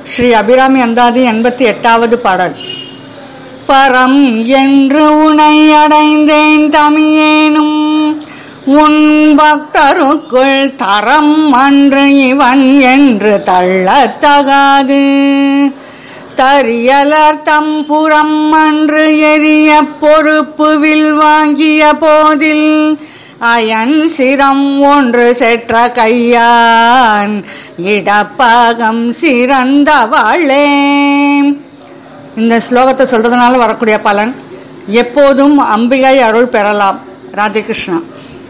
ஸ்ரீ அபிராமி அந்தாதி எண்பத்தி எட்டாவது பாடல் பரம் என்று உனை அடைந்தேன் தமியேனும் உன் பக்தருக்குள் தரம் அன்று இவன் என்று தள்ளத்தகாது தரியலர் தம்புறம் அன்று எரிய பொறுப்பு வில் வாங்கிய போதில் அயன் சிரம் ஒன்று செற்ற கையான் இடப்பாகம் சிறந்தவளே இந்த ஸ்லோகத்தை சொல்றதுனால வரக்கூடிய பலன் எப்போதும் அம்பிகை அருள் பெறலாம் ராதே கிருஷ்ணா